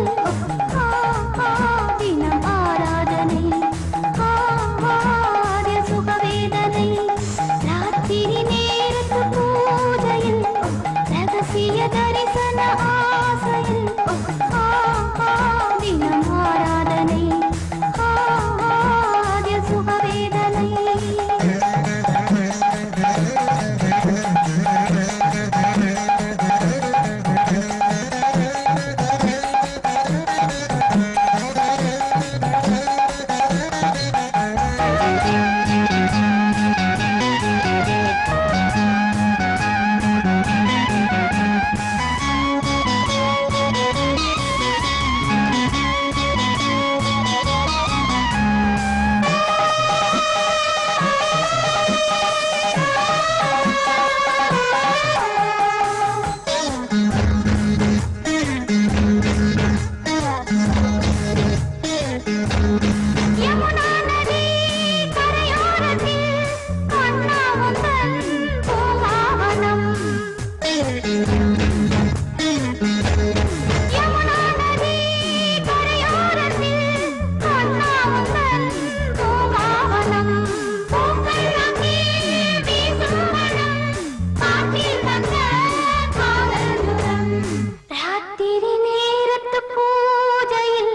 ஆ, ஆ, தினம் ஆராதனை ஆ, ஆதிய சுகவேதனை ராத்திரி நேரத்து பூஜையில் ரகசிய தரிசன ஆசையில் ஆ, ஆ, தினம் ஆராதனை ஆ, ஆதிய சுகவேதனை யமுனா நதி கரையோரத்தில் அண்ணாவுந்தன் பூங்காவனம். யமுனா நதி கரையோரத்தில் அண்ணாவுந்தன் பூங்காவனம். பூக்கள் அங்கே வீசும் மனம், காற்றில் வந்த காதல் சுரம். ராத்திரி நேரத்து பூஜையில்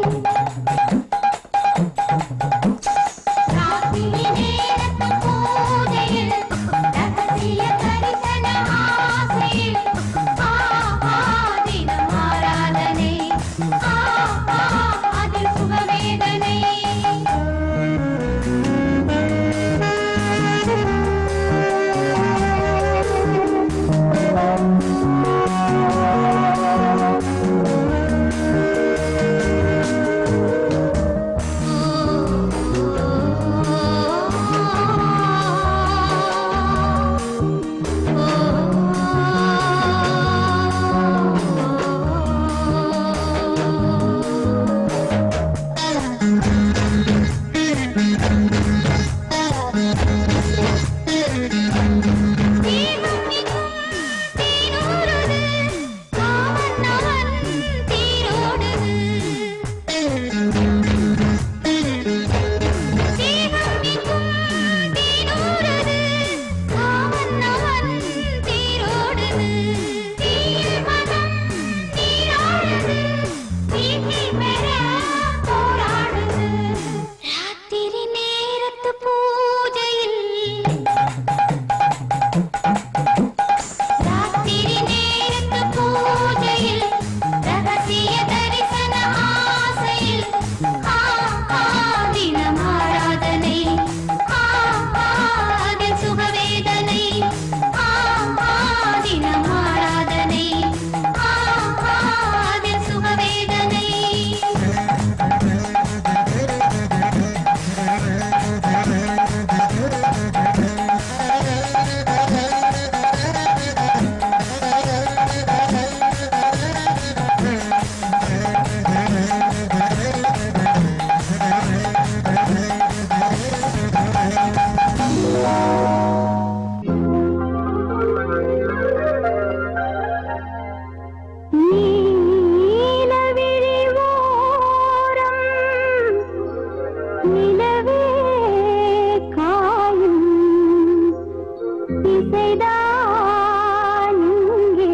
ராத்திரி நேரத்து பூஜையில் ரகசிய தரிசன ஆசையில் ஆ, ஆ, தினம் ஆராதனை ஆ, ஆ, அதில் சுகவேதனை தீபம் மிகும் தீனூறுது காமன் அவன் தீரோடுது தீபம் மிகும் தீனூறுது காமன் அவன் தீரோடுது தீயில் மனம் நீராடுது தீக்கை பெற போராடுது ராத்திரி நேரத்து பூஜையில் ராத்திரி நேரத்து பூஜையில் ரகசிய தரிசன ஆசையில் ஆ, ஆ, தினம் ஆராதனை ஆ, ஆ, அதில் சுகவேதனை ஆ, ஆ, தினம் ஆராதனை ஆ, ஆ, அதில் சுகவேதனை நீலவிழி ஓரம் நிலவே காயும் இசைதான் இங்கே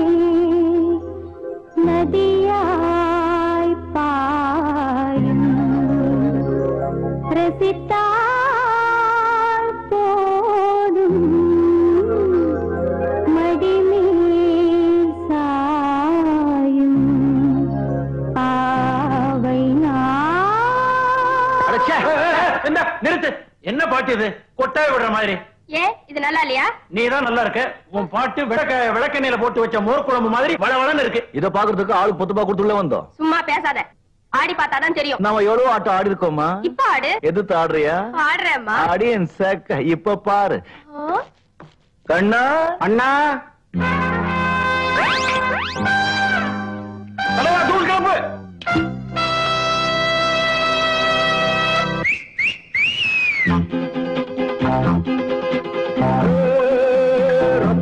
நதியாய் பாயும் ரசித்தால் போதும் மடிமேல் சாயும் பாவை நான் அடச்சே, என்ன நிறுத்து என்ன பாட்டு இது கொட்டாய் விடுற மாதிரி ஏ இது நல்லா இல்லையா நீ தான் நல்லா இருக்க உன் பாட்டு விளக்க விளக்கெண்ணெயில போட்டு வச்ச மோர் குழம்பு மாதிரி வளவளன்னு இருக்கு இத பாக்குறதுக்கு ஆளு பொத்துப்பா கொடுத்துள்ள வந்தோம் சும்மா பேசாத ஆடி பார்த்தாதான் தெரியும் நாம எவ்வளவு ஆட்டம் ஆடி இருக்கோமா இப்ப ஆடு எதிர்த்து ஆடுறியா ஆடுறேம்மா அடியன் சேக்க இப்ப பாரு ஓ, கண்ணா அண்ணா தலைவா தூள் கிளம்பு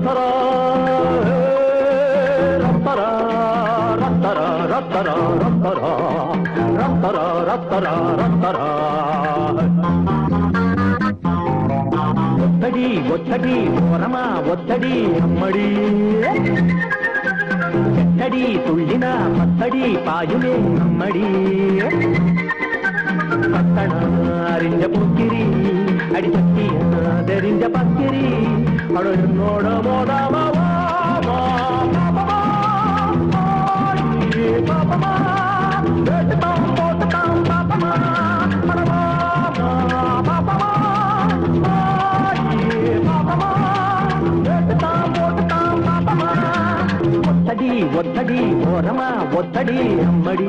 ரத்தரா ரத்தரா ரத்தரா ரத்தரா ரத்தரா ரத்தரா ரத்தரா ரத்தரா ஒத்தடி ஒத்தடி ஓரமா ஒத்தடி அம்மடி எட்டடி துள்ளினா பத்தடி பாயுமே நம்மடி பத்தனா அறிஞ்ச புக்கிரி அடி சத்தியா தெரிஞ்ச பக்கிரி அட என்னோட மோதாமா வா, வா, பாப்பமா, ஆடி, பாப்பமா, வேட்டுத்தாம், போட்டுத்தாம், பாப்பமா, அட வா, வா, பாப்பமா, ஆடி, பாப்பமா, வேட்டுத்தாம், போட்டுத்தாம், பாப்பமா. ஒத்தடி ஒத்தடி ஓரமா ஒத்தடி அம்மடி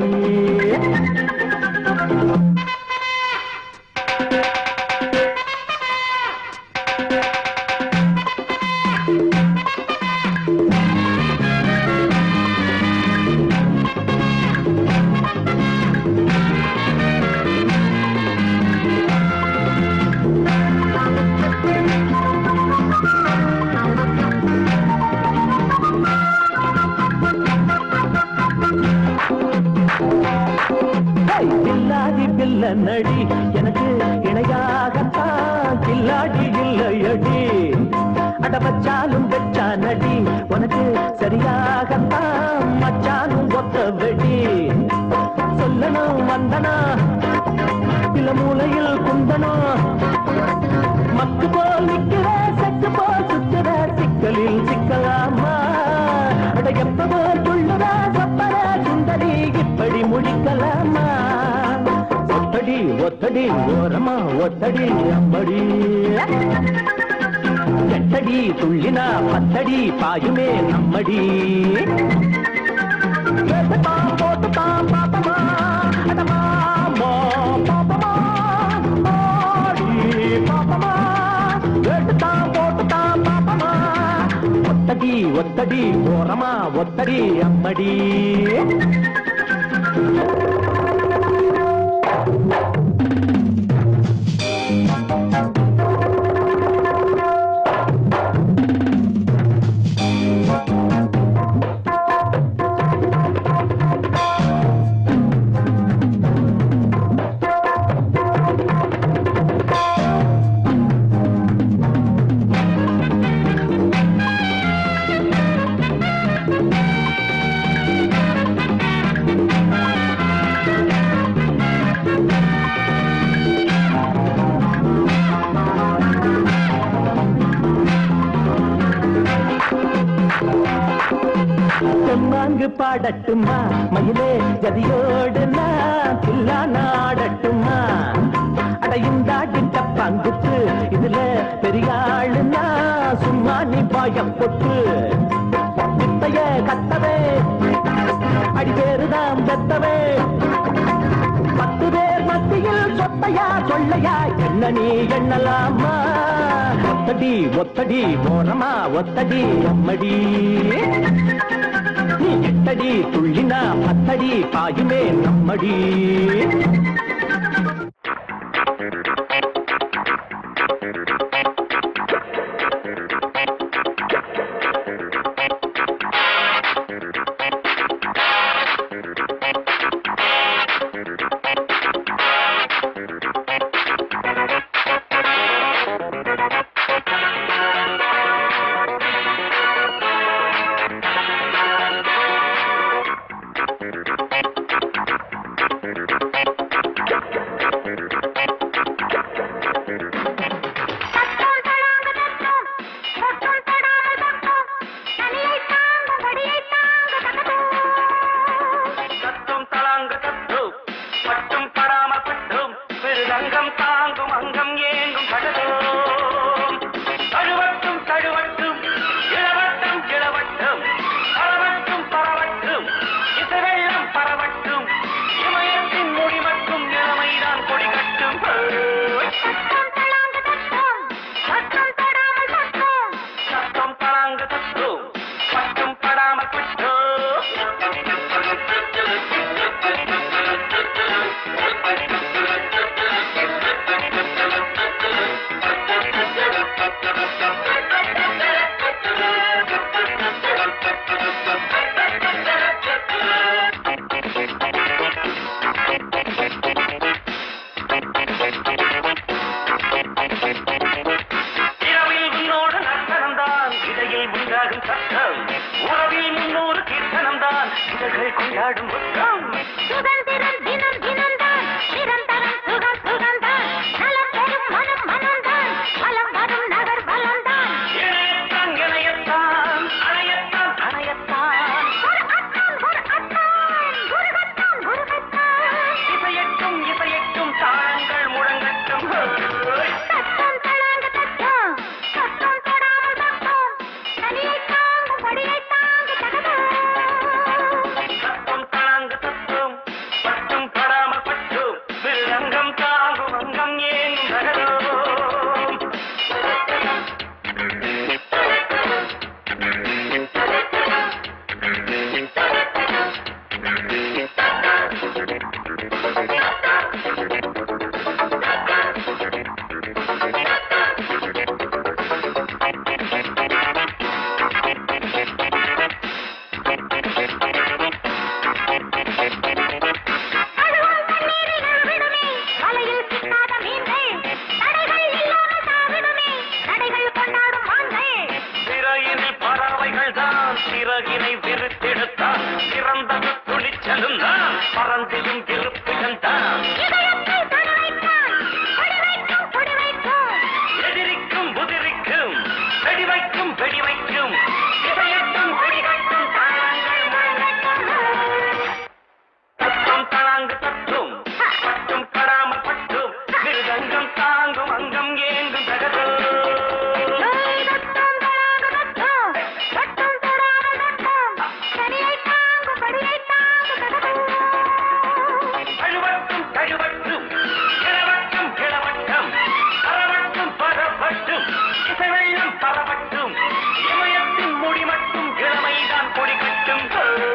ஹேய், பில்லாடி பில்ல நடி எனக்கு இணையாகத்தான் கில்லாடி இல்லையடி அட வச்சாலும் வெச்சா நடி உனக்கு சரியாகத்தான் மச்சாலும் ஒத்த வெடி சொல்லணும் வந்தனா சில மூலையில் குந்தனம் மக்கு போல் நிக்கிற செக்கு போல் சுத்துற சிக்கலில் சிக்கலாமா அட எப்ப போல் துள்ளுற சப்பர சுந்தரி இப்படி முடிக்கலாமா ஒத்தடி ஒத்தடி ஓரமா ஒத்தடி அம்படி எட்டடி துள்ளினா பத்தடி பாயுமே நம்மடி கேட்டுட்டான் போட்டுட்டான் பாப்பமா அடமா பாப்பமா ஆடி பாப்பமா கேட்டுட்டான் போட்டுட்டான் பாப்பமா ஒத்தடி ஒத்தடி ஓரமா ஒத்தடி அம்மடி செம்மாங்கு பாடட்டுமா மயிலே ஜதியோடு நான் பில்லா நாடட்டுமா அடையுந்தாடி டப்பாங்குத்து இதுல பெரியாளுன்னா சும்மா நீ பாயம் பொட்டு வித்தைய கத்தவே அடி பேருதான் பெத்தவே பத்து பேர் மத்தியில் சொத்தையா சொல்லையா என்ன நீ எண்ணலாமா ஒத்தடி ஒத்தடி ஓரமா ஒத்தடி அம்மடி நீ எட்டடி துள்ளினா பத்தடி பாயுமே நம்மடி சிறையினில் பறவைகள் தான் சிறகினை விரித்தெடுத்தான் சிறந்தது துணிச்சலும் தான் பறந்திலும் இருப்புகள் தான் எதிரிக்கும் புதிரிக்கும் வெடி வைக்கும் வெடி வைக்கும் இதையட்டும் குடிகட்டும் தாங்கள் தத்தும் தளாங்கு தத்தும் பட்டும் படாமல் பட்டும் மிருதங்கம் தாங்கும் அங்கம் ஏங்கும் தகதோ அழுவட்டும் கழுவட்டும் கிழவட்டும் கிழவட்டும் பரவட்டும் பரவட்டும் இசை வெள்ளம் பரவட்டும் இமயத்தின் முடி மட்டும் இளமைதான் கொடி கட்டும்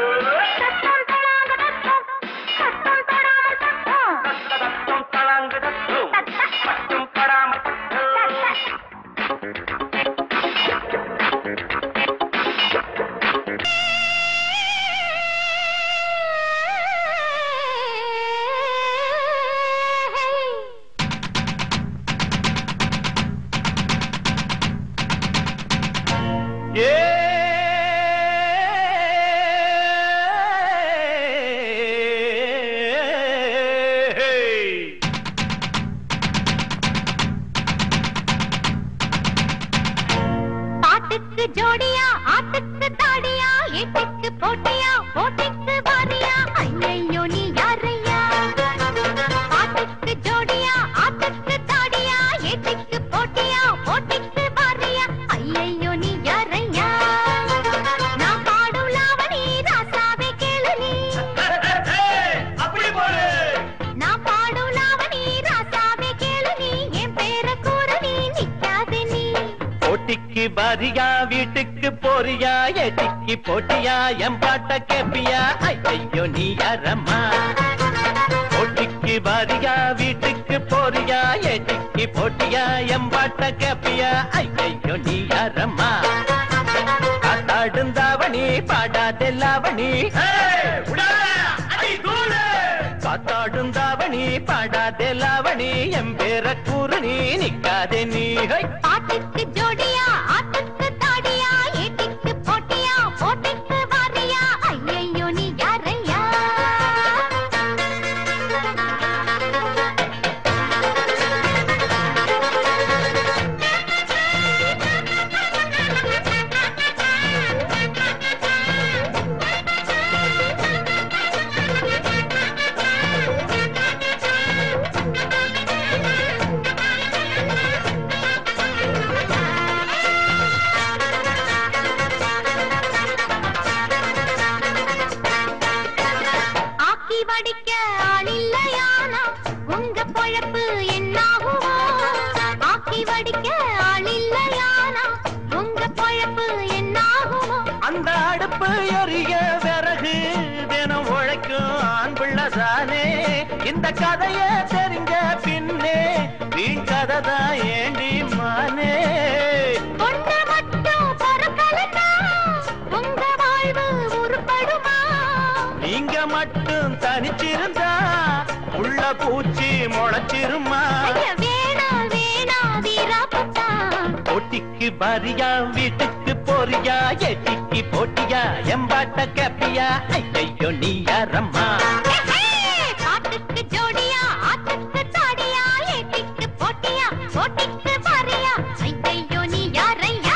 தத்தம் தளாங்கு தத்தும் பட்டும் படாமல் பட்டும் ஏ பாட்டுக்கு ஜோடியா ஆட்டுக்கு தாடியா ஏட்டுக்கு போட்டியா போட்டிக்கு வாரியா ஐயையோ நீ யாரையா பாட்டுக்கு ஜோடியா ஆட்டுக்கு தாடியா ஏட்டுக்கு போட்டியா போட்டிக்கு வாரியா ஐயையோ நீ யாரையா நான் பாடும் லாவணி ராசாவே கேளு நீ அப்படி போடு நான் பாடும் லாவணி ராசாவே கேளு நீ என் பேர கூற நீ நிக்காதே நீ போட்டிக்கு பாரியா வீட்டுக்கு போறியா ஏட்டிக்கு போட்டியா என் பாட்ட கேப்பியா ஐயோ நீ யாரம்மா போட்டிக்கு பாரியா வீட்டுக்கு போறியா ஏட்டிக்கு போட்டியா என் பாட்ட கேப்பியா ஐயோ நீ யாரம்மா காத்தாடுந்தாவணி பாடாதெல்லாவணி காத்தாடுந்தாவணி பாடாதெல்லாவணி என் பேர கூறு நீ நிக்காதே நீ ஹை பாட்டுக்கு ஜோடியா ஆட்டுக்கு தாடியா ஏட்டிக்கு போட்டியா போட்டிக்கு வாரியா ஐயையோ நீ யாரையா ஆக்கி வடிக்க ஆள் இல்லையானா உங்க பொழப்பு என்னாகுமோ ஆக்கி வடிக்க ஆள் இல்லையானா உங்க பொழப்பு என்னாகுமோ அந்த அடுப்பு எரிய விறகு தினம் உழைக்கும் ஆண் பிள்ளைதானே இந்த கதைய தெரிஞ்ச பின்னே வீண் கதை தான் ஏண்டி மானே பொண்ணு மட்டும் பொறுக்கலன்னா உங்க வாழ்வு உருப்படுமா நீங்க மட்டும் தனிச்சிருந்தா உள்ள பூச்சி முளைச்சிருமா ஐய, வேணா வேணா வீராப்பட்டா போட்டிக்கு பாரியா வீட்டுக்கு போறியா எட்டிக்கு போட்டியா எம்பாட்ட கேப்பியா ஐயோ நீ யாரம்மா பாட்டுக்கு ஜோடியா ஆட்டுக்கு தாடியா ஏட்டிக்கு போட்டியா போட்டிக்கு பாரியா ஐயையோ நீ யாரையா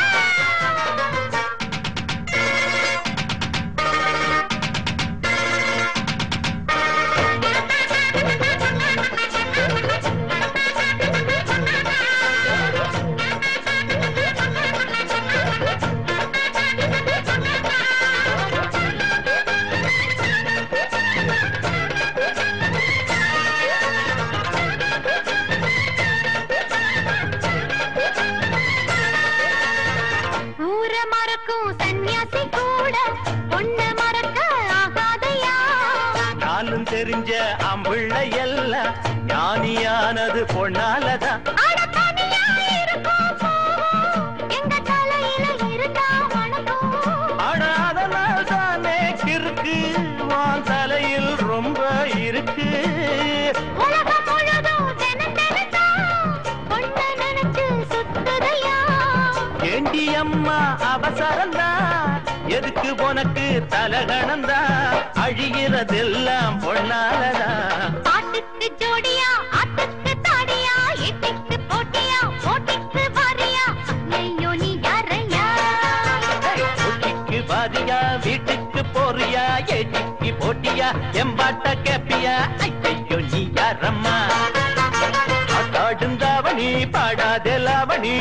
அம்பிள்ளை எல்லாம் ஞானியானது பொன்னாலதான் அட தனியா இருக்கும் போகும், எங்க தலையில இருந்தா வணக்கம். ஆனா அதனால் தானே கிறுக்கு வான் தலையில் ரொம்ப இருக்கு உலகம் முழுதும் தினம் தினம்தான் பொண்ணை நினைச்சு சுத்துதையா. ஏண்டி அம்மா அவசரந்தா எதுக்கு உனக்கு தலகணந்தா அழிகிறதெல்லாம் பொன்னாலதான் பாட்டுக்கு ஜோடியா, ஆட்டுக்கு தாடியா, எட்டிக்கு போட்டியா, போட்டிக்கு வாரியா, ஐயையோ நீ யாரையா? ஒட்டிக்கு பாதியா வீட்டுக்கு போறியா ஏட்டிக்கு போட்டியா எம்பாட்ட கேப்பியா ஐயோ நீ யாரம்மா காத்தாடுந்தாவணி பாடாதே லாவணி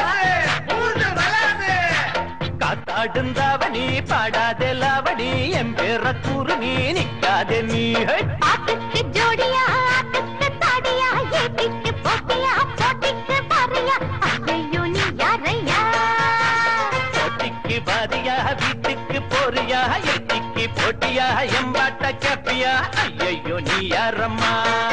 காத்தாடுந்தாவணி பாடாதே லாவணி என் பேர கூறு நீ நிக்காதே நீ ஹை! பாட்டுக்கு ஜோடியா, ஆட்டுக்கு தாடியா, எட்டிக்கு போட்டியா, போட்டிக்கு வாரியா, ஐயையோ நீ யாரையா? போட்டிக்கு பாதியா வீட்டுக்கு போறியா எட்டிக்கு போட்டியா எம்பாட்ட கேப்பியா ஐயோ நீ யாரம்மா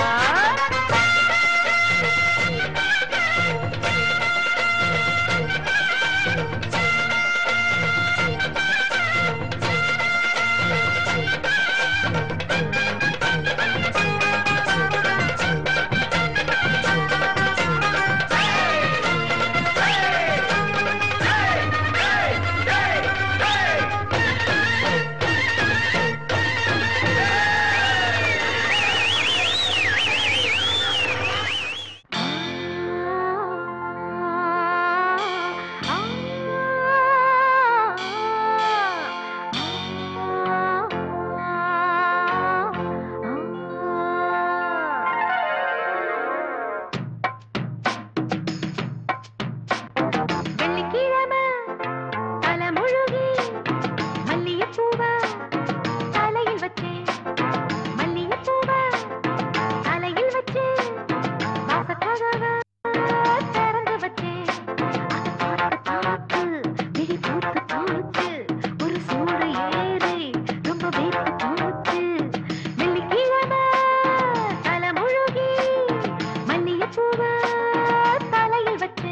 வெள்ளிக்கிழமை தலைமுழுகி மல்லிகைப்பூவை தலையில் வச்சு மல்லிகைப்பூவை தலையில் வச்சு வாசக்கதவை திறந்து வச்சு அதை பார்த்து பார்த்து விழி பூத்து பூத்து ஒரு சூடு ஏறி ரொம்ப வேர்த்து பூத்து வெள்ளிக்கிழமை தலைமுழுகி மல்லிகைப்பூவை தலையில் வச்சு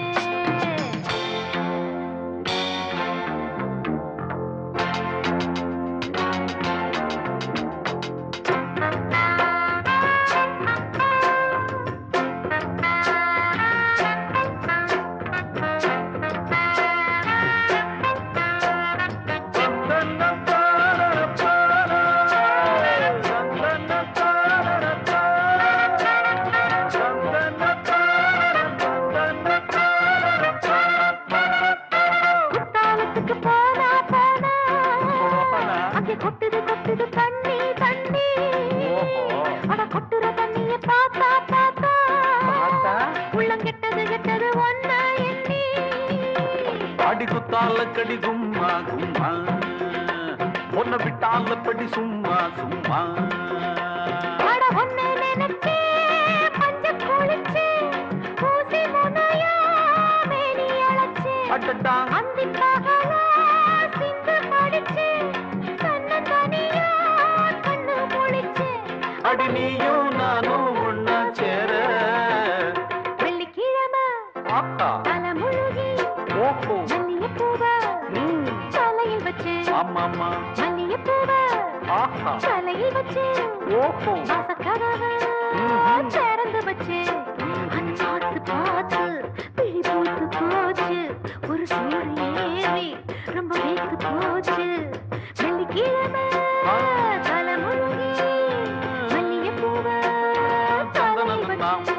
குத்தாலத்துக்கு போனா போனா அங்கே கொட்டுது கொட்டுது தண்ணி தண்ணி அட கொட்டுற தண்ணிய பார்த்தா பார்த்தா உள்ளம் கெட்டது கெட்டது ஒன்ன எண்ணி அடி குத்தால கடி கும்மா கும்மா பொண்ண விட்டால படி சும்மா சும்மா அட ஒன்ன நினைச்சே பஞ்ச குளிச்சு ஊசி முனையா மேனி அழைச்சு அடடா அந்தி பகலா சிந்து படிச்சு தன்னந்தனியா கண்ணு முழிச்சு அடி நீயும் நானும் ஒன்னா சேர வெள்ளிக்கிழமை ஆத்தா தலைமுழுகி ஓஹோ மல்லிகைப்பூவை ம், தலையில் வச்சு ஆமாமா மல்லிகைப்பூவை ஆஹா தலையில் வச்சு ஓஹோ வாசக்கதவை திறந்து வச்சு அதை பார்த்து பார்த்து பிழி பூத்து போச்சு ஒரு சூடு ஏறி ரொம்ப வேத்து போச்சு வெள்ளிக்கிழமை தலைமுழுகி மல்லிகைப்பூவை தலையில் வச்சு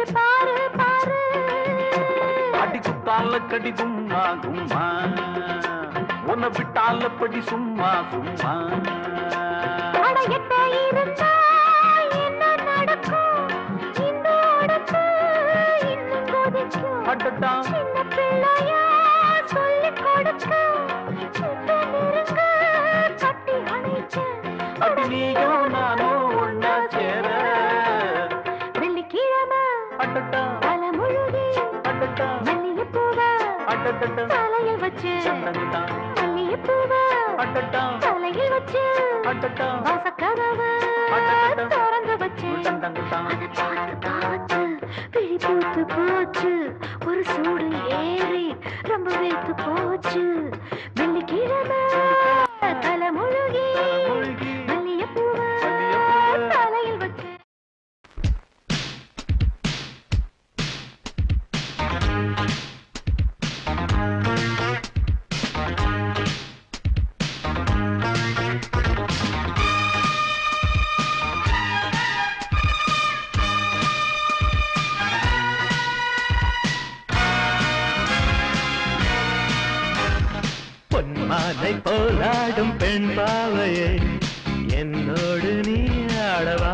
பாரு பாரு அடி குத்தால கடி கும்மா கும்மா உன்னை விட்டால படி சும்மா சும்மா அடையட்ட இருந்தா என்ன நடக்கும் இந்த உடம்பு இன்னும் கொதிக்கும் அடடா சின்ன பிள்ளையா சொல்லிக் கொடுக்க கிட்ட நெருங்க கட்டி அணைக்க அடி நீயும் நானும் ஒன்னா சேர வெள்ளிக்கிழமை அடடா தலை முழுகி அடடா மல்லிகைப்பூவ அடடா தலையில் வச்சு சந்தனதா மல்லிகைப்பூவ அடடா தலையில் வச்சு அடடா வாசக்கதவு அடடடா. திறந்து வச்சு சந்தனதா அதை பார்த்து பார்த்து விழி பூத்து போச்சு ஒரு சூடு ஏறி ரொம்ப வேத்து போச்சு வெள்ளிக்கிழமை தலை முழுகி மூழ்கி மல்லிகைப்பூவ மல்லிகைப்பூவ தலையில் வச்சு பொன்மாலை போலாடும் பெண் பாவையே என்னோடு நீ ஆடவா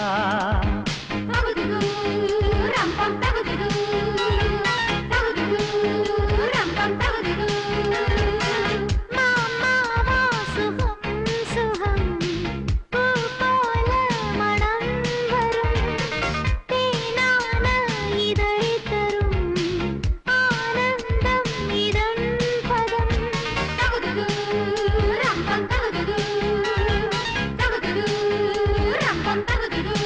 மாமாவா சுகம் சுகம் பூ போல மனம் வரும் தேனான இதழை தரும் ஆனந்தம் இதன் பதம் ரம்பம் தகுதுது தகுதுது ரம்பம் தகுதுது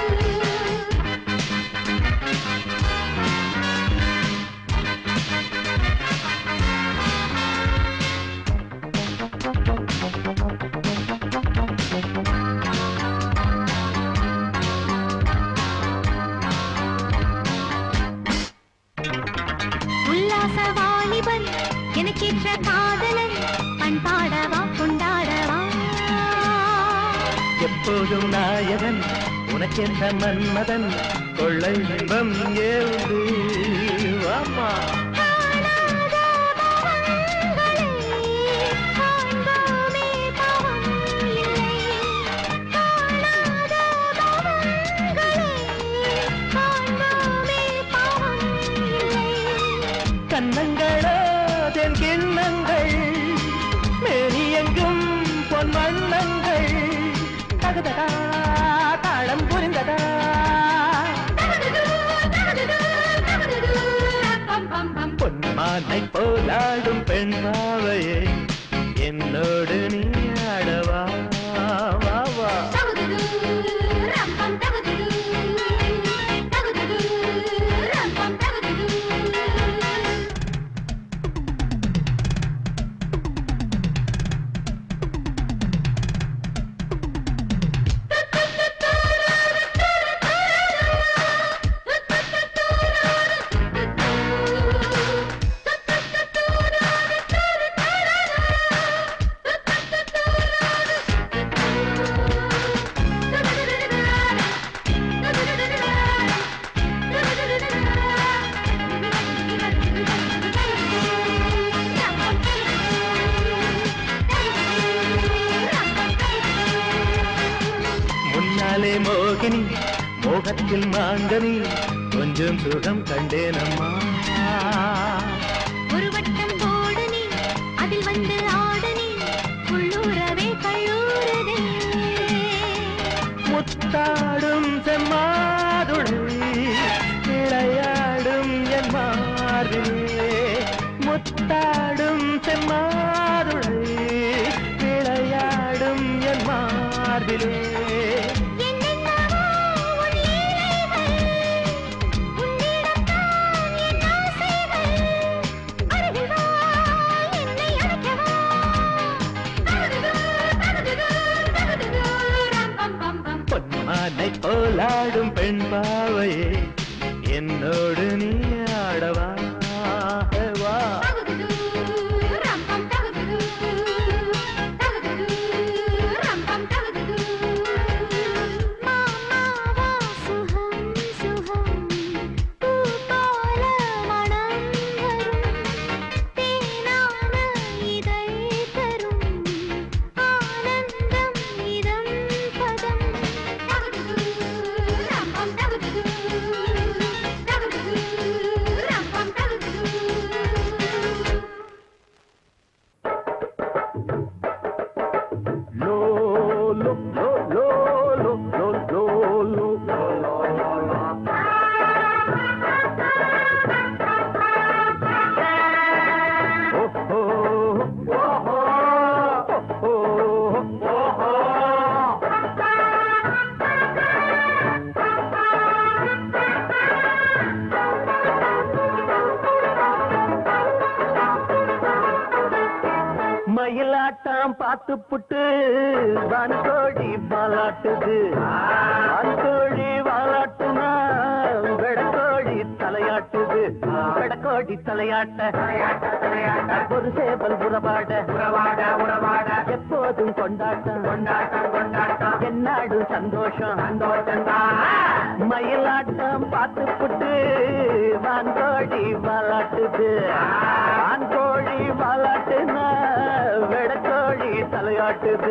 உல்லாச வாலிபன் எனக்கேற்ற காதலன் பண்பாடவா கொண்டாடவா எப்போதும் நாயகன் உனக்கென்ற மன்மதன் கொள்ளை இன்பம் இங்கே உண்டு ஆமா காணாத பவங்களை காண்போமே பாவம் இல்லை காணாத பவங்களை காண்போமே பாவம் இல்லை கண்ணங்களோ தென் கிண்ணங்கள் மேனியெங்கும் பொன் வண்ணங்கள் தகுதடா தாளம் புரிந்ததா பொன்மானை போலாடும் பெண் பாவையே என்னோடு நீ ஆடவா வா வா முன்னாலே மோகினி மோகத்தில் மாங்கனி கொஞ்சம் சுகம் கண்டேனம்மா ஒரு வட்டம் போடு நீ அதில் வந்து ஆடு நீ உள்ளூரவே கல்லூரதே முத்தாடும் செம்மாதுளை விளையாடும் என் மார்பிலே முத்தாடும் செம்மாதுளை விளையாடும் என் மார்பிலே என்னென்னவோ உன் லீலைகள், உன்னிடம்தான் என் ஆசைகள். அருகில் வா, என்னை அணைக்கவா. தகுதுது, தகுதுது, தகுதுது, ரம் பம் பம் பம். பொன்மானை போலாடும் பெண் பாவையே என்னோடு நீ ஆடவா வா தகுதுது, ரம் பம் தகுதுது, தகுதுது, ரம் பம் தகுதுது. மாமாவா சுகம் சுகம் பார்த்து புட்டு வான்கோழி வாலாட்டுது வான்கோழி வாலாட்டுனா வெடக்கோழி தலையாட்டுது வெடக்கோழி தலையாட்ட ஒரு சேவல் உறவாட உறவாட உறவாட எப்போதும் கொண்டாட்டம் கொண்டாட்டம் கொண்டாட்டம் என்னாடும் சந்தோஷம் சந்தோஷம் மயிலாட்டம் பார்த்து புட்டு வான்கோழி வாலாட்டுது வான்கோழி வாலாட்டுனா வெடக்கோழி தலையாட்டுது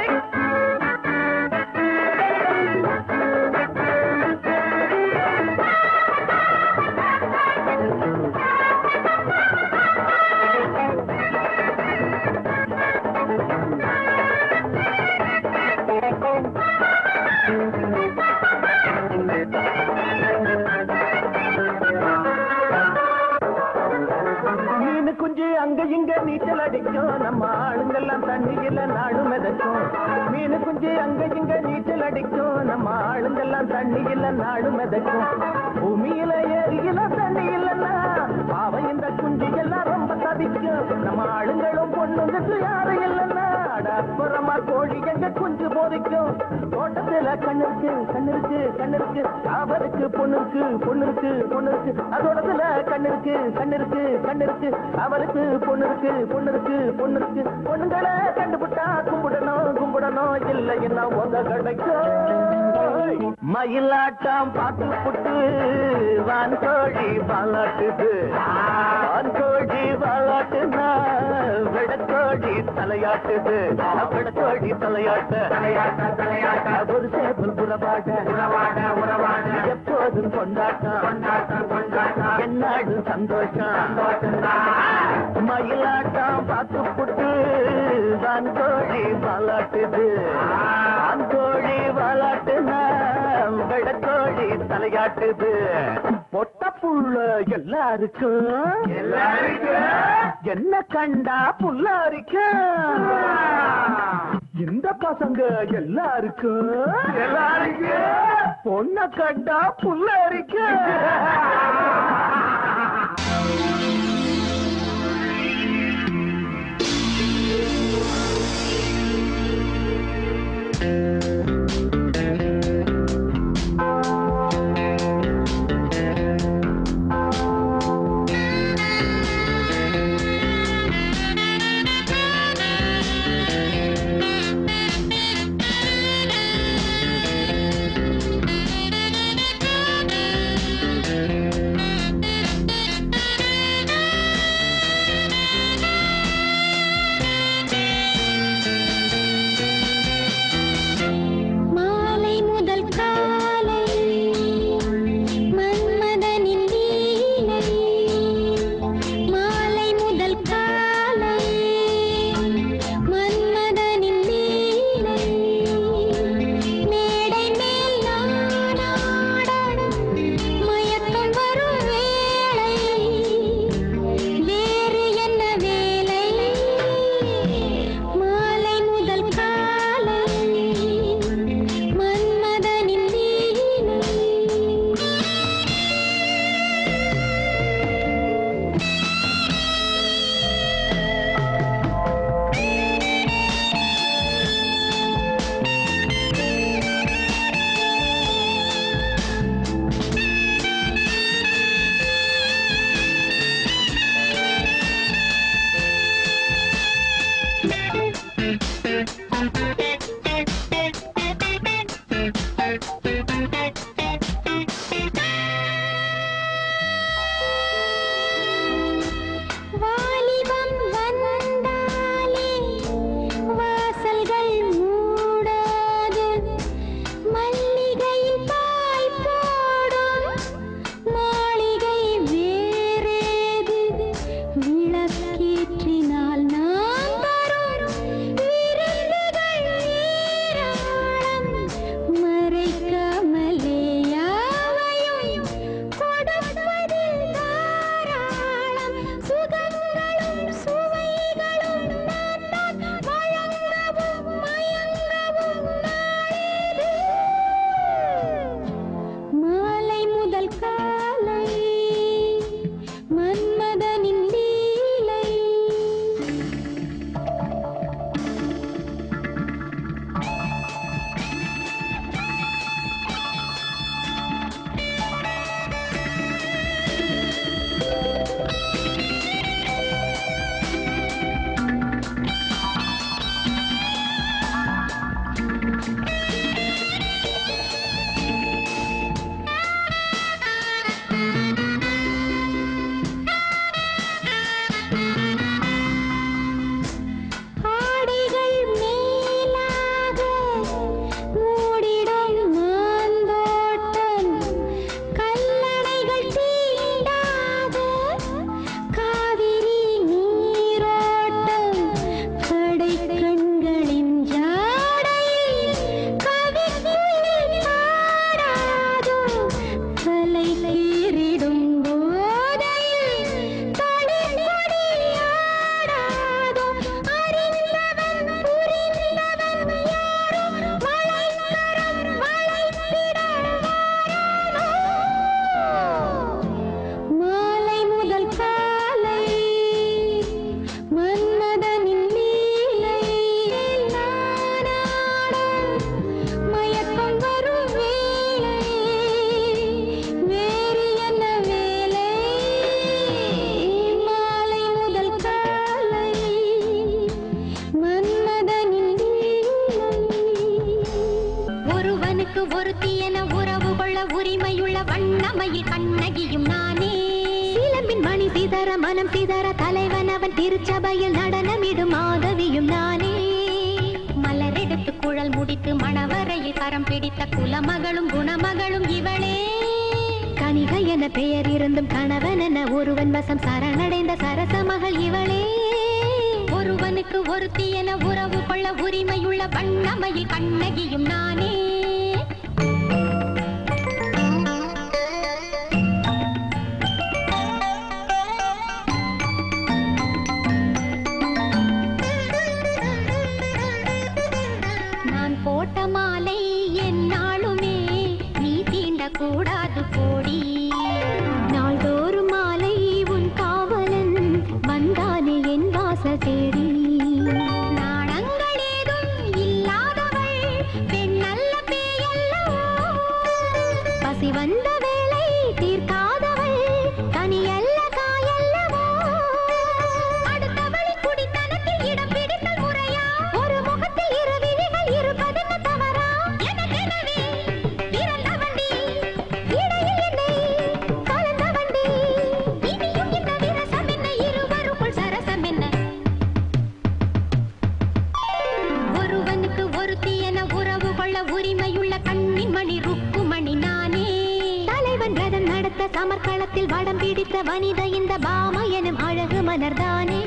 மீனு குஞ்சு அங்க இங்க நீச்சல் அடிக்கும் நம்ம ஆளுங்கெல்லாம் தண்ணியில நாடு மிதக்கும் மீனு குஞ்சு அங்க இங்க நீச்சல் அடிக்கும் நம்ம ஆளுங்கெல்லாம் தண்ணியில நாடு மிதக்கும் பூமியில ஏரியில தண்ணி இல்லைன்னா பாவம் இந்த குஞ்சு எல்லாம் ரொம்ப தவிக்கும் நம்ம ஆளுங்களும் பொண்ணுங்களுக்கு யாரும் இல்லைன்னா அட அப்புறமா கோழி எங்க குஞ்சு போதிக்கும் தோட்டத்துல கண்ணிருக்கு கண்ணிருக்கு கண்ணிருக்கு அவருக்கு பொண்ணுருக்கு பொண்ணுருக்கு பொண்ணுருக்கு அதோடத்துல கண்ணிருக்கு கண்ணிருக்கு கண்ணிருக்கு அவருக்கு பொண்ணுருக்கு பொண்ணுருக்கு பொண்ணுருக்கு பொண்ணுங்களை கண்டுபிட்டா கும்பிடணும் கும்பிடணும் இல்லை என்ன உத கிடைக்கும் மயிலாட்டம் பார்த்து புட்டு வான்கோழி வாலாட்டுது வான்கோழி வாலாட்டுனா விடக்கோழி தலையாட்டுது விடக்கோழி தலையாட்ட தலையாட்ட தலையாட்ட ஒரு சேவல் உறவாட உறவாட உறவாட எப்போதும் கொண்டாட்டம் கொண்டாட்டம் கொண்டாட்டம் என்னாடு சந்தோஷம் சந்தோஷம் மயிலாட்டம் பார்த்து புட்டு வான்கோழி வாலாட்டுது வான்கோழி வாலாட்டுனா விடக்கோழி தலையாட்டுது பொட்ட புள்ள எல்லாருக்கும் எல்லாருக்கும் என்ன கண்டா புல்லாரிக்கும் இந்த பசங்க எல்லாருக்கும் எல்லாருக்கும் பொண்ண கண்டா புல்லாரிக்கும் மாலை முதல் காலை மன்மதனின் லீலை மாலை முதல் காலை மன்மதனின் லீலை மேடை மேல் நானாட மயக்கம் வரும் வேளை வேறு என்ன வேலை மாலை முதல் காலை மன்மதனின் லீலை வாலிபம் வந்தாலே வாசல்கள் மூடாது மல்லிகையில் பாய் போடும் மாளிகை வேறேது விளக்கேற்றினால் நாம் தரும் விருந்துகள் ஒருவனுக்கு ஒருத்தி என உறவு கொள்ள உரிமையுள்ள வண்ணமையில் கண்ணகியும் நானே சீலம்பின் மணி சீதர மனம் சீதர தலைவன் அவன் திருச்சபையில் நடனமிடும் மாதவியும் நானே மலரெடுத்து குழல் முடித்து மணவரையில் கரம் பிடித்த குலமகளும் குணமகளும் இவளே கனிகை என பெயர் இருந்தும் கணவன் என ஒருவன் வசம் சரணடைந்த சரச மகள் இவளே ஒருவனுக்கு ஒருத்தி என உறவு கொள்ள உரிமையுள்ள வண்ணமையில் கண்ணகியும் நானே நான் போட்ட மாலை என்னாலுமே நீ தீண்ட கூடாது போடி நாள்தோறும் மாலை உன் காவலன் வந்தானே என் வாசல் தேடி நாணங்கள் ஏதும் இல்லாதவள் பெண் நல்ல பேயல்லவோ பசி வந்த வேளை தீர்க்காதவள் கனியல்ல காயல்லவோ அடுத்தவளை குடித்தனத்தில் இடம் பிடித்தல் முறையா ஒரு முகத்தில் இரு விழிகள் இருப்பதென்ன தவறா எனக்கெனவே பிறந்த வண்டி இடையில் என்னை கலந்த வண்டி இனியும் இந்த விரசம் என்ன இருவருக்குள் சரசம் என்ன ஒருவனுக்கு ஒருத்தி என உறவு கொள்ள உரிமையுள்ள கண்ணின் மணி ருக்குமணி நானே தலைவன் ரதம் நடத்த சமர்க்களத்தில் வடம் பிடித்த வனித இந்த பாமா எனும் அழகு மலர்தானே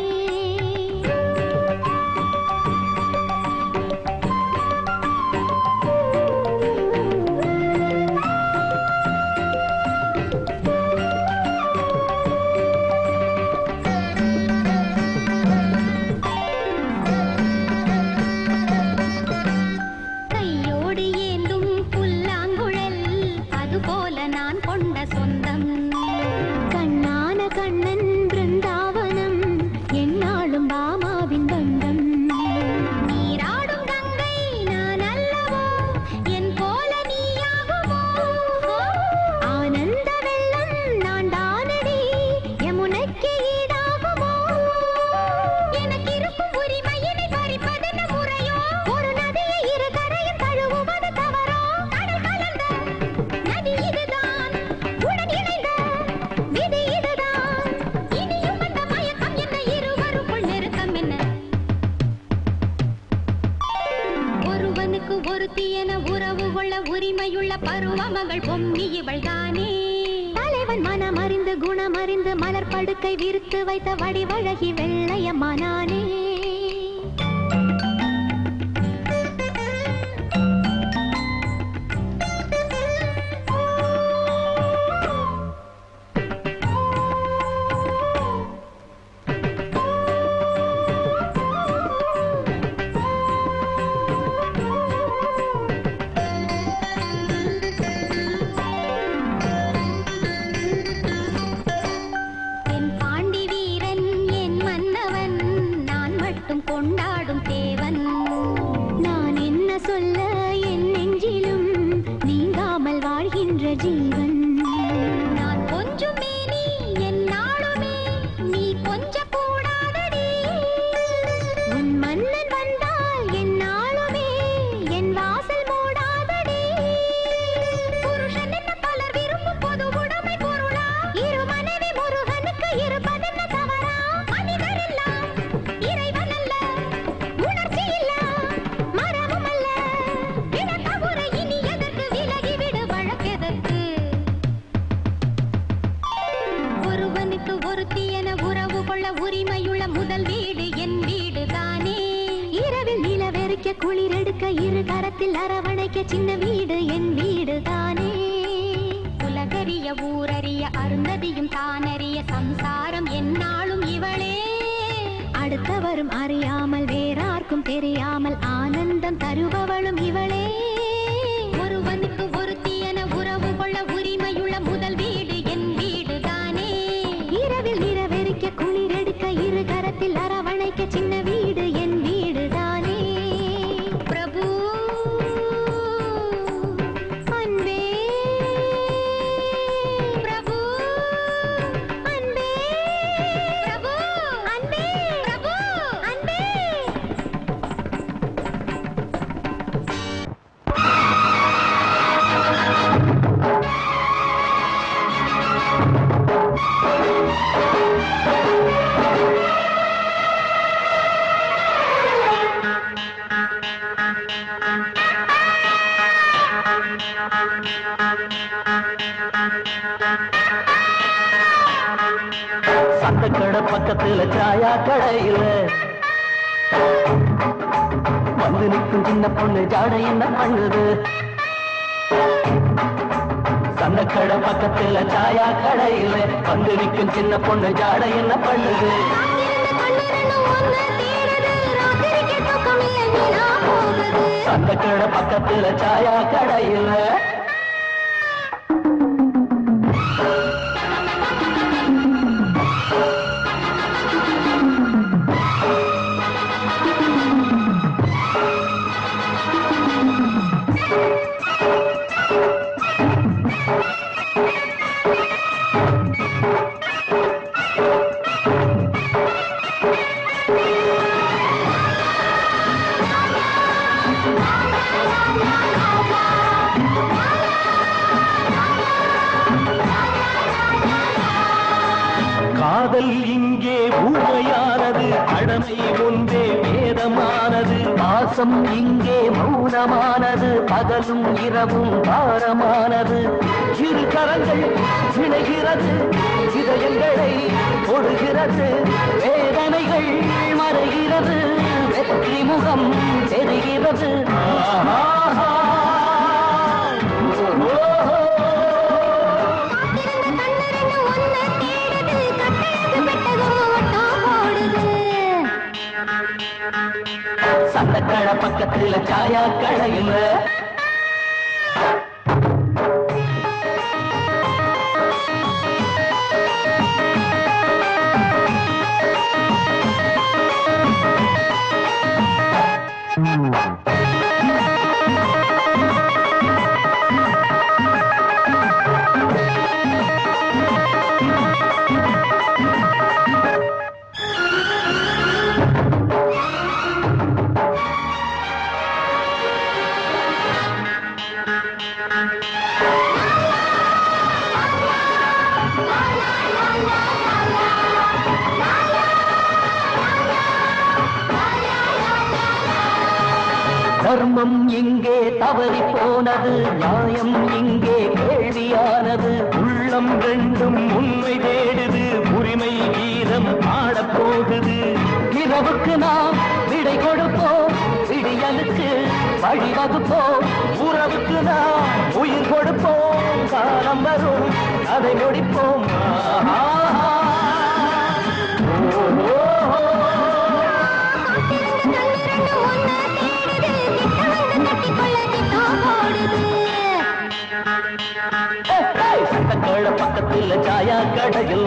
கையோடு ஏந்தும் புல்லாங்குழல் அதுபோல நான் கொண்ட சொந்தம் கண்ணான கண்ணன் பிருந்தாவனம் என்னாலும் பாமாவின் பந்தம் நீராடும் கங்கை நான் அல்லவோ என் போல நீயாகுமோ ஆனந்த வெள்ளம் நான் தானடி யமுனைக்கு ஈடாகுமோ எனக்கு இருக்கும் உரிமையினை பறிப்பதென்ன முறையோ ஒரு நதியை இரு கரையும் தழுவுவது தவறோ கடல் கலந்த நதி இதுதான் உடன் இணைந்த விதி இதுதான் இனியும் அந்த மயக்கம் என்ன இருவருக்குள் நெருக்கம் என்ன ஒருவனுக்கு ஒருத்தி என உறவு கொள்ள உரிமையுள்ள பருவ மகள் பொம்மி இவள் தானே தலைவன் மனம் அறிந்து குணம் அறிந்து மலர் படுக்கை விரித்து வைத்த வடிவழகி வெள்ளையம்மா நானே என் பாண்டி வீரன் என் மன்னவன் நான் மட்டும் கொண்டாடும் தேவன் நான் என்ன சொல்ல என் நெஞ்சிலும் நீங்காமல் வாழ்கின்ற ஜீவன் நான் கொஞ்சம் மேனி என் நாளுமே நீ கொஞ்ச கூடாதடி உன் மன்னன் வந்தால் என் நாளுமே என் வாசல் மூடாதடி புருஷன் என்ன பலர் விரும்பும் பொது உடைமை பொருளா இரு மனைவி முருகனுக்கு இருப்பதென்ன தவறா மனிதர் எல்லாம் இறைவன் அல்ல உணர்ச்சி இல்ல மரமும் அல்ல விளக்கமுறை இனி எதற்கு விலகிவிடு வழக்கெதற்கு ஒருவனுக்கு ஒருத்தி என உறவு கொள்ள உரிமையுள்ள முதல் வீடு என் வீடு தானே இரவில் நிலவெறிக்க குளிரெடுக்க இரு கரத்தில் அரவணைக்க சின்ன வீடு என் வீடு தானே உலகறிய ஊரறிய அருந்ததியும் தானறிய சம்சாரம் என்னாலும் இவளே அடுத்தவரும் அறியாமல் வேறார்க்கும் தெரியாமல் ஆனந்தம் தருபவளும் இவளே ஒருவனுக்கு ஒருத்தி என உறவு கொள்ள உரிமையுள்ள முதல் வீடு என் வீடு தானே இரவில் நிறவெறிக்க குளிரெடுக்க இரு கரத்தில் அரவணைக்க சின்ன வீடு என் வீடு தானே பிரபு அன்பே பிரபு அன்பே பிரபு அன்பே பிரபு அன்பே பக்கத்துல சாயா கடையில வந்து நிற்கும் சின்ன பொண்ணு ஜாட என்ன பண்ணுது சந்தக்கடை பக்கத்துல சாயா கடையில வந்து நிற்கும் சின்ன பொண்ணு ஜாட என்ன பண்ணுது சந்தக்கடை பக்கத்துல சாயா கடையில காதல் இங்கே ஊமையானது கடமை ஒன்றே வேதமானது பாசம் இங்கே மௌனமானது பகலும் இரவும் பாரமானது இரு கரங்கள் விளைகிறது இதயங்களை கொடுகிறது வேதனைகள் மறைகிறது வெற்றி முகம் தெரிகிறது ஆஹா. ஓஹோ. சந்தக்கடை பக்கத்துல சாயா கடையில தர்மம் இங்கே தவறி போனது நியாயம் இங்கே கேள்வியானது உள்ளம் ரெண்டும் உண்மை தேடுது உரிமை கீதம் ஆடப் போகுது இரவுக்கு நாம் விடை கொடுப்போம் விடியலுக்கு வழிவகுப்போம் உறவுக்கு நாம் உயிர் கொடுப்போம் காலம் வரும் அதை முடிப்போம் ஆஹா. ஓ, ஓ, ஓ. சட்டக்கடை பக்கத்துல சாயா கடையில்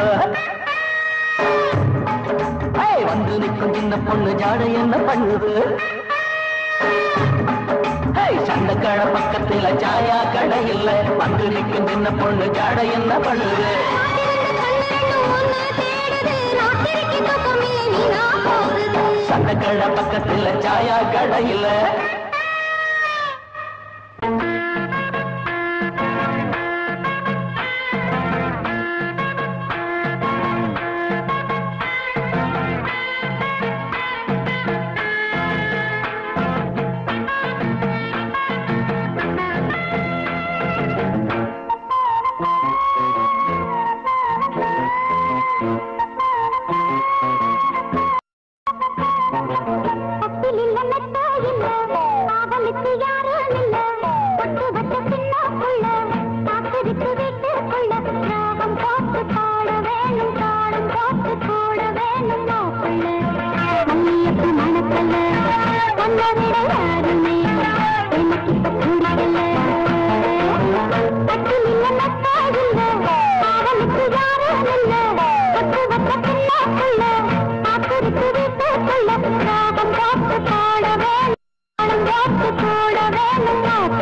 ஏய், வந்து நிற்கும் சின்ன பொண்ணு ஜாடை என்ன பண்ணுது ஏய், சண்டக்கடை பக்கத்துல சாயா கடையில் வந்து நிற்கும் சின்ன பொண்ணு ஜாடை என்ன பண்ணுது சண்டக்கடை பக்கத்துல சாயா கடையில் கூட வேணும்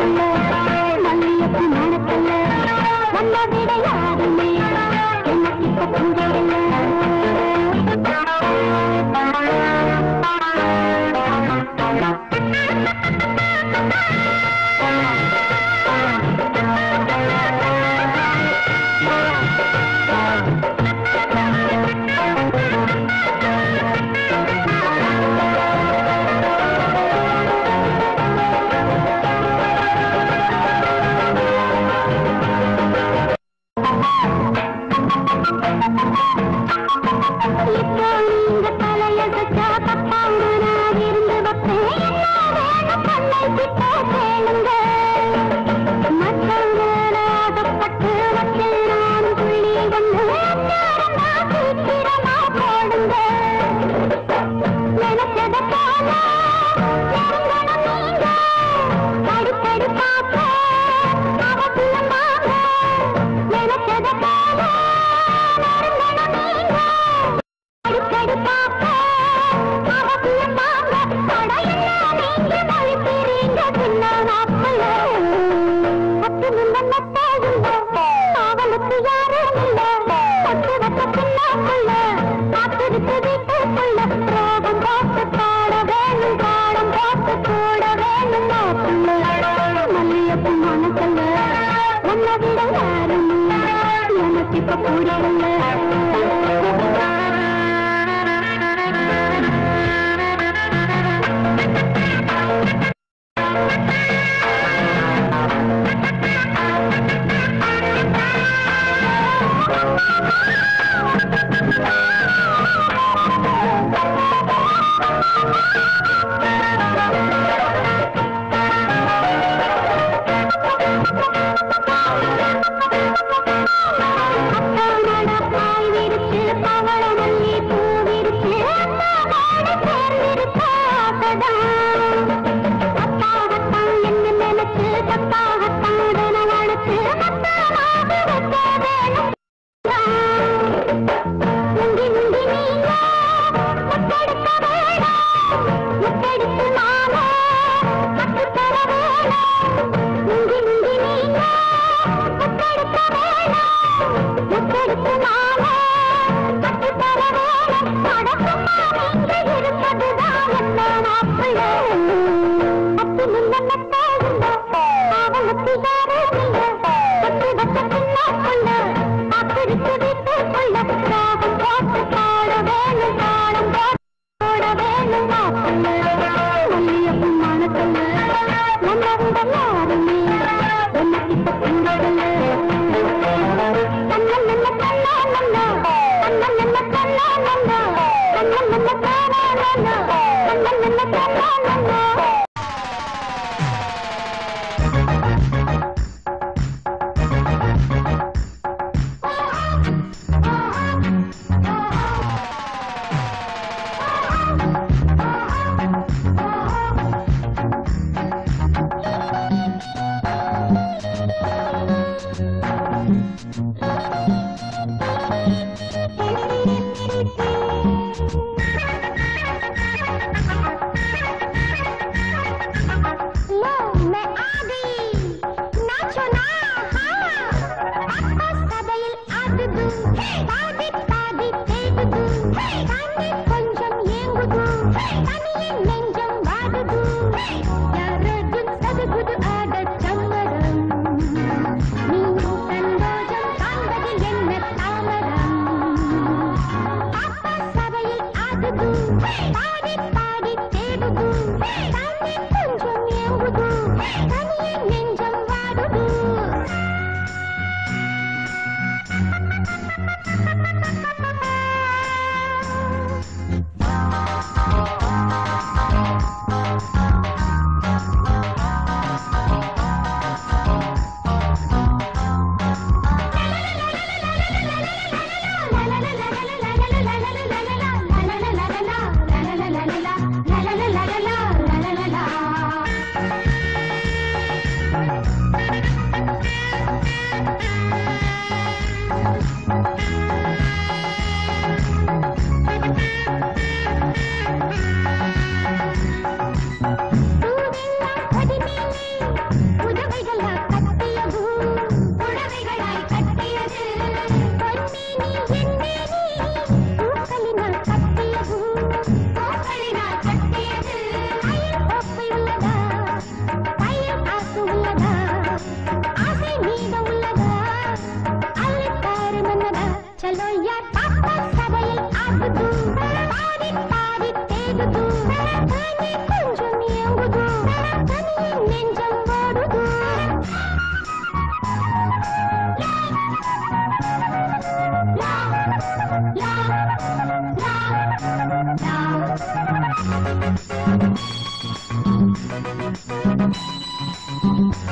கிட்ட கேளுங்க மற்றவனாகப்பட்டு வச்சு நானும் புள்ளி வந்து அச்சாரமா சீக்கிரமா போடுங்க நினைச்சத போல நெருங்கணும் நீங்க அடிக்கடி பார்க்க அவசியமாக நினைச்சத போல நெருங்கணும் நீங்க அடிக்கடி பார்க்க அவசியமாக தடையெல்லாம் நீங்க மழிக்கிறீங்க சின்ன நாட்கள் பத்து நிமிடம் நட்டாயுங்க அவளுக்கு யாரும் இல்ல பத்து வட்ட சின்னக்குள்ள காத்திருக்கு வீட்டுக்குள்ள ரோகம் பார்த்து பாட வேணும் பாடம் பார்த்து கூட வேணும் மாப்பிள்ள மல்லியப்பு மனசல்ல உன்னை விட யாரும் எனக்கு இப்ப புரியல அத்தானடா பாய் விரிச்சு பவள மல்லி பூ விரிச்சு அத்தானோட சேர்ந்திருக்க ஆசைதான் அத்தாகத்தான் என்ன நினைச்சு பத்தாகத்தான் தினவழைச்சு மத்தானாக வைக்க வேணும் முந்தி முந்தி நீங்க முத்தெடுக்க வேணும் முத்தெடுத்து நாம கற்றுத்தர வேணும் முந்தி முந்தி நீங்க முத்தெடுக்க வேணும் முத்தெடுத்து நாம கற்றுத்தர வேணும் நடக்குமா நீங்க இருப்பதுதான் என்ன மாப்பிள்ளை அத்து நின்ன நட்டாயுங்க அவளுக்கு யாரும் இல்ல பத்து வட்ட சின்னக்குள்ள காத்திருக்கு வீட்டுக்குள்ள ராகம் போட்டு பாட வேணும் பாடம் போட்டு போட வேணும் மாப்பிள்ள மல்லியப்பு மனசுல உன்னை விட யாருமே உன்னை கிட்ட கூடவில்லை கண்ணன் என்ன கண்ணா நன்னா கண்ணன் என்ன கண்ணா நன்னா கண்ணன் என்ன கண்ணா நன்னா கண்ணன் என்ன கண்ணா நன்னா लो मैं आ गई नाचो ना हाँ சபையில் ஆடுது பாதி பாதி தேடுது தானே கொஞ்சம் ஏங்குது தனியே நெஞ்சம் வாடுது யாரதும் சதுகுது ஆட சம்மரம் நீயும் சந்தோஷம் காண்பதில் என்ன தாமரம் பாப்பா சபையில் ஆடுது பாடி பாடி தேடுது தானே கொஞ்சம் ஏங்குது தனியே நெஞ்சம் வாடுது la la la la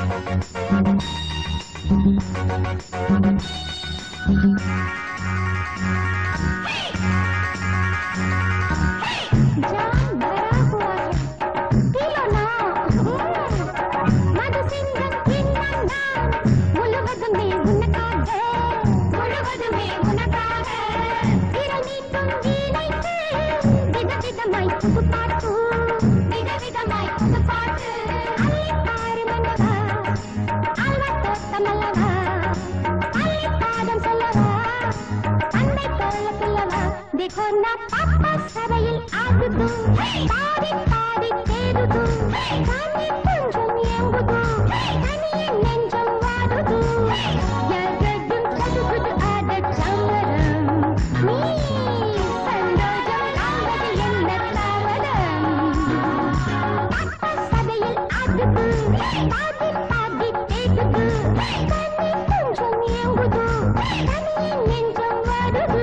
जाम भरा हुआ है पी लो ना மதுசிங்கம் கிண்ணந்தான் முழுவதுமே உனக்காக முழுவதுமே உனக்காக விரல் நீட்டும் வீணைக்கு விதவிதமாய் புதுப்பாட்டு விதவிதமாய் புதுப்பாட்டு அள்ளிப்பாரு மன்னவா அல்வா தோட்டமல்லவா அள்ளிப்பாதம் சொல்லவா அன்னை போல சொல்லவா देखो ना पापा சரையில் ஆகுது பாதி பாதி தேடுது காமி கொஞ்சம் ஏங்குது தனியே நெஞ்சம் வாடுது எதெதும் சதுகுது ஆட சமரம் நீ சந்தோஷம் காண்பது என்ன தாமதம் பாப்பா சதையில் ஆடுது பாதி பாதி தேடுது காமி கொஞ்சம் ஏங்குது தனியே நெஞ்சம் வாடுது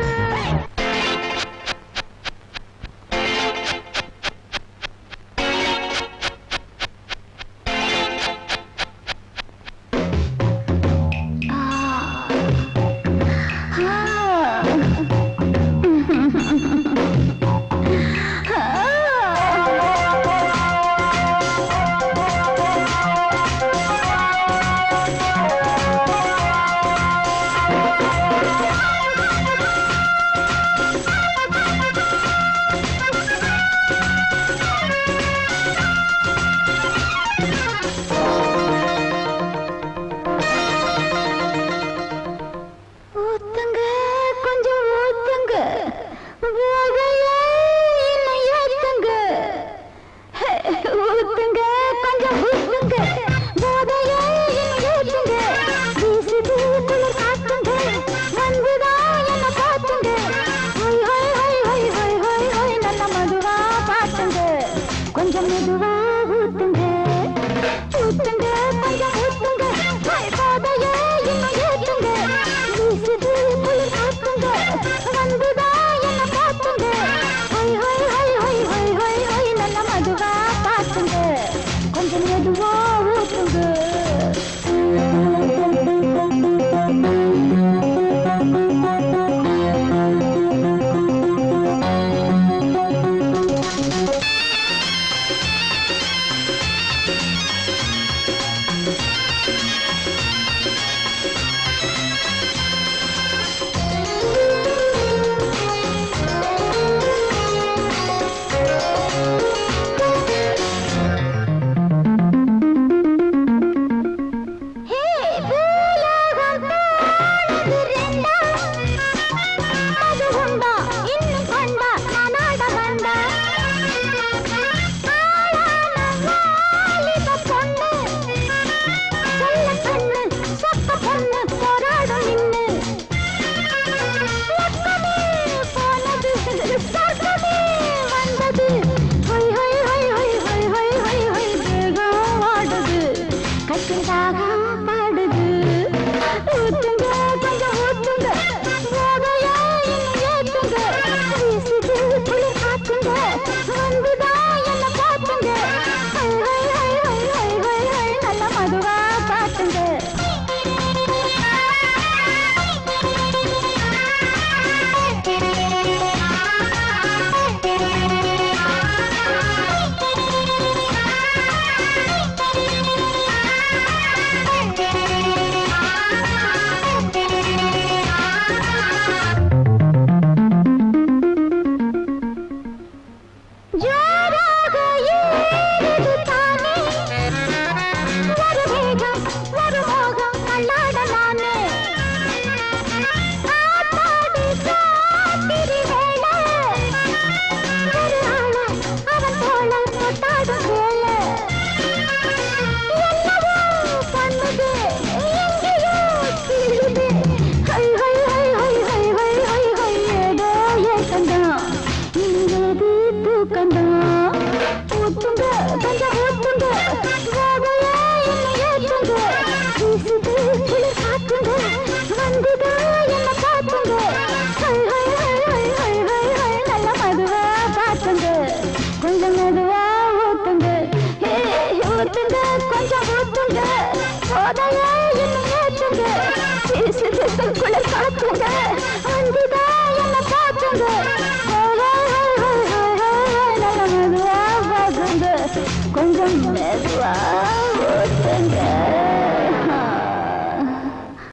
ஊத்துங்க கொஞ்சம் ஊத்துங்க போதையே என்னை ஏத்துங்க ஹே, ஊத்துங்க கொஞ்சம் ஊத்துங்க போதையே என்னை ஏத்துங்க வீசுது குளிர் காத்துங்க வந்துதான் என்னை காத்துங்க ஹொய் ஹொய் ஹொய் ஹொய் ஹொய் ஹொய் ஹொய் நல்ல மதுவா பாட்டுங்க கொஞ்சம் மெதுவா ஊத்துங்க ஊத்துங்க கொஞ்சம் ஊத்துங்க ஹொய், போதையே என்னை ஏத்துங்க வீசுது குளிர் காத்துங்க வந்துதான் என்னை காத்துங்க ஹொய் ஹொய் ஹொய் ஹொய் ஹொய் ஹொய் ஹொய் நல்ல மதுவா பாத்துங்க கொஞ்சம் மெதுவா ஊத்துங்க ஹே பூலோகம் போனது ரெண்டா அது உண்டா இன்னும் கொண்டா நானாட வந்தா ஆளான வாலிப பொண்ணு சொல்ல கண்ணு சொக்க பொண்ணு போராடும் நின்னு லக்கமே போனது சொர்க்கமே வந்தது ஹொய் ஹொய் ஹொய் ஹொய் ஹொய் ஹொய் ஹொய் ஹொய் வேகம் ஆடுது கட்டுதாக பாடுது ஊத்துங்க கொஞ்சம் ஊத்துங்க போதையா என்னை ஏத்துங்க வீசுது குளிர் காத்துங்க வந்துதான் என்னை காத்துங்க ஹொய் ஹொய் ஹொய் ஹொய் ஹொய் ஹொய் ஹொய் நல்ல மதுவா பாட்டுங்க ஜோராக ஏறுது தானே ஒரு வேகம் ஒரு மோகம் அல்லாட நானே ஆத்தாடி சாத்திரி வேளை ஒரு ஆள அவன் தோள தொட்டாடும் வேளை என்னவோ பண்ணுது எங்கேயோ கிள்ளுது ஹை ஹை ஹை ஹை ஹை ஹை ஹை ஹை ஏதோ ஏக்கந்தான் இங்கேது தூக்கந்தான் ஊத்துங்க கொஞ்சம் ஊத்துங்க போதையே என்னை ஏத்துங்க வீசுது குளிர் காத்துங்க வந்துதான் என்னை காத்துங்க ஹை ஹை ஹை ஹை ஹை ஹை ஹை நல்ல மதுவா காத்துங்க கொஞ்சம் மெதுவா ஊத்துங்க ஹே ஊத்துங்க கொஞ்சம் ஊத்துங்க போதைய இன்னும் ஏற்றுங்க வீசுது குளிர் காத்துங்க அந்திதான்